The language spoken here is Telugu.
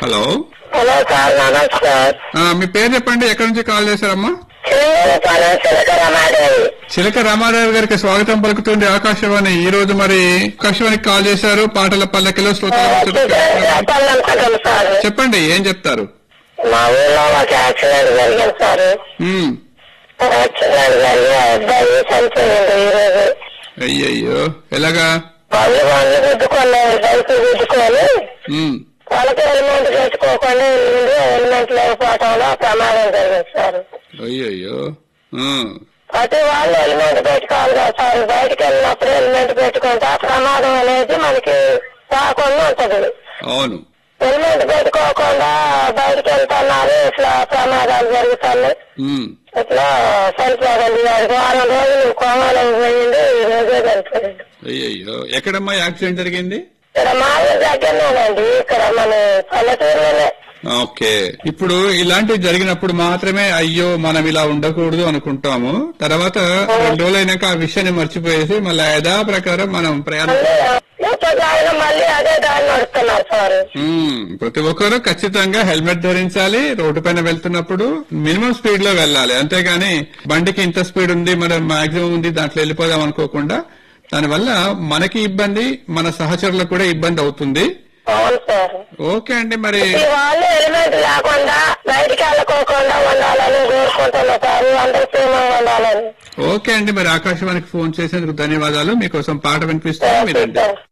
హలో హలో సార్ నమస్కార్ ఆ, మీ పేరు చెప్పండి ఎక్కడి నుంచి కాల్ చేశారమ్మా శ్రీనివాస చిలక రమాదేవి చిలక రామారావు గారికి స్వాగతం పలుకుతుంది ఆకాశవాణి ఈ రోజు మరి ఆకాశవాణికి కాల్ చేశారు పాటల పల్లకిలో శ్రోతలు చెప్పాలనుకుంటాను సార్ చెప్పండి ఏం చెప్తారు మా ఊళ్ళో ఒక యాక్సిడెంట్ జరిగింది సార్ ఉమ్, యాక్సిడెంట్ జరిగి ఆ అబ్బాయి చనిపోయింది ఈ రోజు అయ్యయ్యో ఎలాగా వాళ్ళు వాళ్ళు గుద్దుకున్నారు బైక్ గుద్దుకొని ఉమ్, వాళ్ళకి హెల్మెట్ పెట్టుకోకుండా వెళ్ళింది హెల్మెట్ లేకపోవడంలో ప్రమాదం జరిగింది సార్ అయ్యయ్యో ఉమ్, ప్రతి వాళ్ళు హెల్మెట్ పెట్టుకోవాలి కదా సార్ బయటకు వెళ్ళినప్పుడు హెల్మెట్ పెట్టుకుంటే ఆ ప్రమాదం అనేది మనకి రాకుండా ఉంటది అవును హెల్మెట్ పెట్టుకోకుండా బయటకు వెళ్తున్నారు ఇట్లా ప్రమాదాలు జరుగుతున్నాయి ఉమ్, ఇట్లా చనిపోయింది వాడికి వారం రోజులు కోమాలో పోయింది ఈ రోజే చనిపోయింది అయ్యయ్యో ఎక్కడమ్మా యాక్సిడెంట్ జరిగింది ఇక్కడ మా ఊరి దగ్గరనేనండి ఇక్కడ మన పల్లెటూరులోనే ఓకే ఇప్పుడు ఇలాంటివి జరిగినప్పుడు మాత్రమే అయ్యో మనం ఇలా ఉండకూడదు అనుకుంటాము తర్వాత రెండు రోజులైనాక ఆ విషయాన్ని మర్చిపోయేసి మళ్ళీ యథా ప్రకారం మనం ప్రయాణం మళ్ళీ ఇప్పుడు ఆయన మళ్ళీ అదే దారి నడుస్తున్నారు సార్ మ్మ్. ప్రతి ఒక్కరూ ఖచ్చితంగా హెల్మెట్ ధరించాలి రోడ్డు పైన వెళ్తున్నప్పుడు మినిమం స్పీడ్ లో వెళ్ళాలి అంతేగాని బండికి ఇంత స్పీడ్ ఉంది మనం మాక్సిమం ఉంది దాంట్లో వెళ్ళిపోదాం అనుకోకుండా దానివల్ల మనకి ఇబ్బంది మన సహచరులకు కూడా ఇబ్బంది అవుతుంది అవును సార్ ఓకే అండి మరి ఈ వాళ్ళు హెల్మెట్ లేకుండా బయటికి వెళ్ళకోకుండా ఉండాలని కోరుకుంటున్నారు సార్ అందరూ క్షేమంగా ఉండాలని ఓకే అండి మరి ఆకాశవాణికి ఫోన్ చేసేందుకు ధన్యవాదాలు మీకోసం పాట వినిపిస్తాను మీరండి సార్